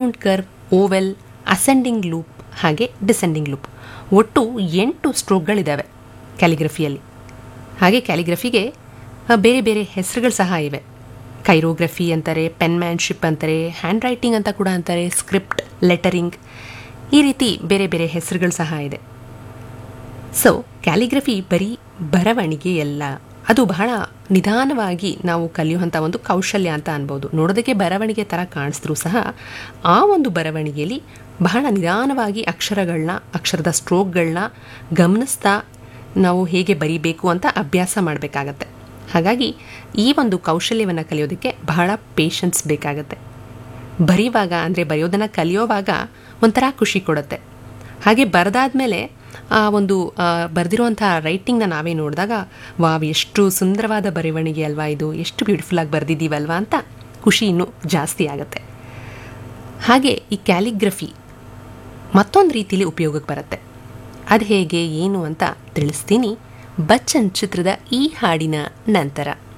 round curve oval ascending loop ಹಾಗೆ descending loop ಒಟ್ಟು ಎಂಟು ಸ್ಟ್ರೋಕ್ಗಳಿದ್ದಾವೆ ಕ್ಯಾಲಿಗ್ರಫಿಯಲ್ಲಿ ಹಾಗೆ ಕ್ಯಾಲಿಗ್ರಫಿಗೆ ಆ, ಬೇರೆ ಬೇರೆ ಹೆಸರುಗಳು ಸಹ ಇವೆ ಕೈರೋಗ್ರಫಿ ಅಂತಾರೆ ಪೆನ್ಮ್ಯಾನ್ಶಿಪ್ ಅಂತಾರೆ ಹ್ಯಾಂಡ್ ರೈಟಿಂಗ್ ಅಂತ ಕೂಡ ಅಂತಾರೆ ಸ್ಕ್ರಿಪ್ಟ್ ಲೆಟರಿಂಗ್ ಈ ರೀತಿ ಬೇರೆ ಬೇರೆ ಹೆಸರುಗಳು ಸಹ ಇದೆ ಸೊ ಕ್ಯಾಲಿಗ್ರಫಿ ಬರೀ ಬರವಣಿಗೆಯಲ್ಲ ಅದು ಬಹಳ ನಿಧಾನವಾಗಿ ನಾವು ಕಲಿಯುವಂಥ ಒಂದು ಕೌಶಲ್ಯ ಅಂತ ಅನ್ಬೋದು ನೋಡೋದಕ್ಕೆ ಬರವಣಿಗೆ ಥರ ಕಾಣಿಸಿದ್ರೂ ಸಹ ಆ ಒಂದು ಬರವಣಿಗೆಯಲ್ಲಿ ಬಹಳ ನಿಧಾನವಾಗಿ ಅಕ್ಷರಗಳನ್ನ ಅಕ್ಷರದ ಸ್ಟ್ರೋಕ್ಗಳನ್ನ ಗಮನಿಸ್ತಾ ನಾವು ಹೇಗೆ ಬರಿಬೇಕು ಅಂತ ಅಭ್ಯಾಸ ಮಾಡಬೇಕಾಗತ್ತೆ ಹಾಗಾಗಿ ಈ ಒಂದು ಕೌಶಲ್ಯವನ್ನು ಕಲಿಯೋದಕ್ಕೆ ಬಹಳ ಪೇಷನ್ಸ್ ಬೇಕಾಗತ್ತೆ ಬರೆಯುವಾಗ ಅಂದರೆ ಬರೆಯೋದನ್ನು ಕಲಿಯೋವಾಗ ಒಂಥರ ಖುಷಿ ಕೊಡುತ್ತೆ ಹಾಗೆ ಬರೆದಾದ್ಮೇಲೆ ಆ ಒಂದು ಬರೆದಿರುವಂಥ ರೈಟಿಂಗ್ನ ನಾವೇ ನೋಡಿದಾಗ ವಾವ್ ಎಷ್ಟು ಸುಂದರವಾದ ಬರವಣಿಗೆ ಅಲ್ವಾ ಇದು ಎಷ್ಟು ಬ್ಯೂಟಿಫುಲ್ಲಾಗಿ ಬರೆದಿದ್ದೀವಲ್ವಾ ಅಂತ ಖುಷಿ ಇನ್ನೂ ಜಾಸ್ತಿ ಆಗುತ್ತೆ ಹಾಗೆ ಈ ಕ್ಯಾಲಿಗ್ರಫಿ ಮತ್ತೊಂದು ರೀತಿಯಲ್ಲಿ ಉಪಯೋಗಕ್ಕೆ ಬರುತ್ತೆ ಅದು ಹೇಗೆ ಏನು ಅಂತ ತಿಳಿಸ್ತೀನಿ ಬಚ್ಚನ್ ಚಿತ್ರದ ಈ ಹಾಡಿನ ನಂತರ